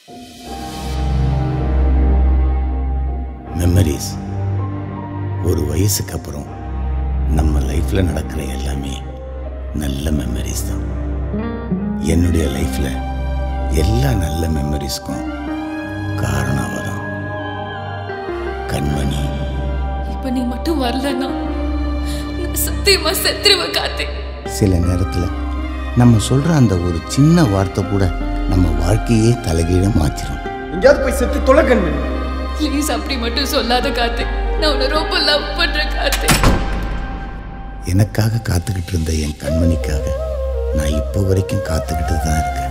memories ஒரு வயசுக்கு அப்புறம் நம்ம லைஃப்ல நடக்கிற எல்லாமே நல்ல மெமரிஸ் தான் என்னுடைய லைஃப்ல எல்லா நல்ல மெமரிஸ்க்கும் காரணம் அவ தான் கண்மணி இப்ப நீ மட்டும் வரலன்னா நான் சத்தியமா செத்துருவேன் கார்த்திக் சில நேரத்தில் நம்ம சொல்ற அந்த ஒரு சின்ன வார்த்தை கூட நம்ம வாழ்க்கையே தலைகீழ மாத்திரும் எங்கேயாவது போய் செத்து தொலை கண்மணி ப்ளீஸ் அப்படி மட்டும் சொல்லாத கார்த்திக் நான் உன்னை ரொம்ப லவ் பண்றேன் கார்த்திக் எனக்காக காத்துக்கிட்டு இருந்த என் கண்மணிக்காக நான் இப்போ வரைக்கும் காத்துக்கிட்டு தான் இருக்கேன்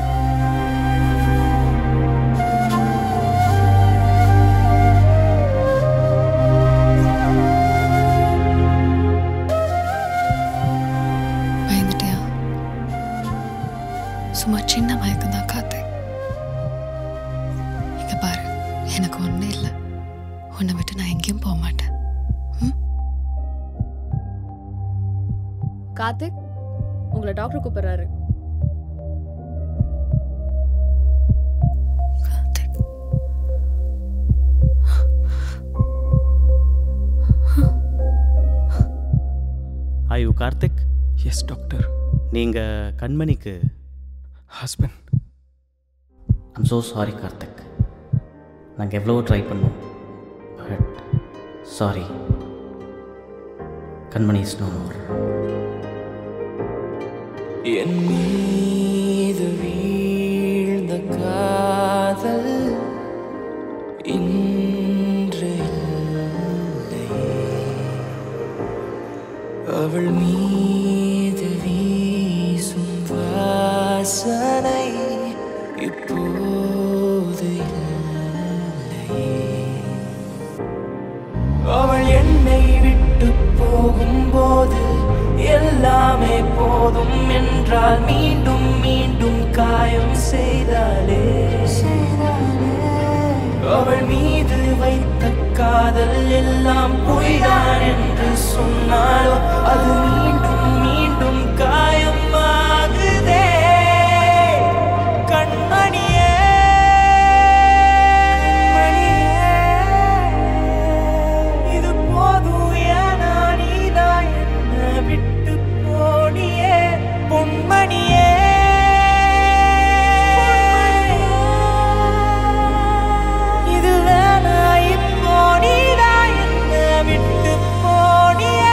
பயந்துட்டியா சும்மா சின்ன மயக்கம் தான் கார்த்திக் இங்க பாரு எனக்கு ஒண்ணு இல்லை உன்னை விட்டு நான் எங்கேயும் போக மாட்டேன் கார்த்திக் உங்களை டாக்டர் கூப்பிடுறாரு are you Karthik yes doctor நீங்கள் கண்மணிக்கு husband I'm so sorry Karthik நாங்கள் எவ்வளவோ ட்ரை பண்ணோம் but sorry Kanmani is no more என் மீது வீழ்ந்த காதல் இன்று இல்லையே அவள் மீது வீசும் வாசனை இப்போது இல்லையே அவள் என்னை விட்டு போகும்போது எல்லாமே போதும் என்றால் மீண்டும் மீண்டும் காயம் செய்தாலே அவள் மீது வைத்த காதல் எல்லாம் பொய்தான் என்று சொன்னாலோ அது மீண்டும் மீண்டும் காயமாகுதே கண்மணியே இது போதும் ஏனா நீதான் என்ன விட்டு போனியே பொன்மணியே இது வேணா இப்போ நீதான் என்ன விட்டு போனியே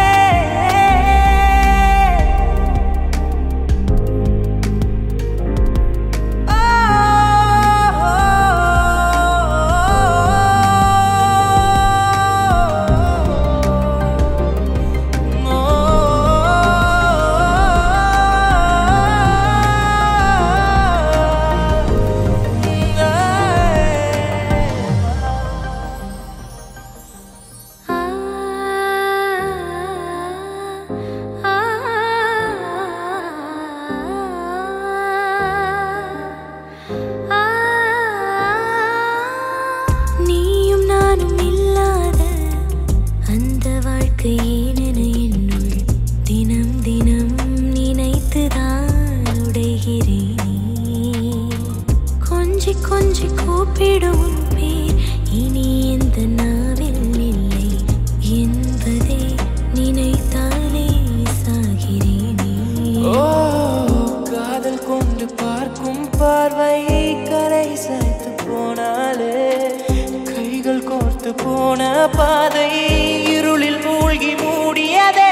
நீயும் நானும் இல்லாத அந்த வாழ்க்கை ஏனென என்னுள் தினம் தினம் நினைத்துதான் உடைகிறேன் கொஞ்சி கொஞ்சி கூப்பிடும் உன் பேர் இனி எந்த நாவில் இல்லை என்பதை நினைத்தாலே சாகிறேனே ஓ காதல் கொண்டு பார்க்கும் பார்வை கரை சாய்த்து போனாலே கைகள் கோர்த்து போன பாதை இருளில் மூழ்கி மூடியதே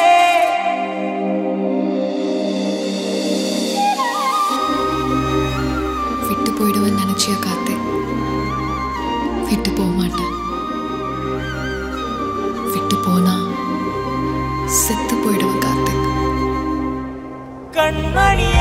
விட்டு போயிடுவேன்னு நினைச்சியா கார்த்திக் விட்டு போக மாட்டேன் விட்டு போனா செத்து போயிடுவேன் கார்த்திக் கண்மணியே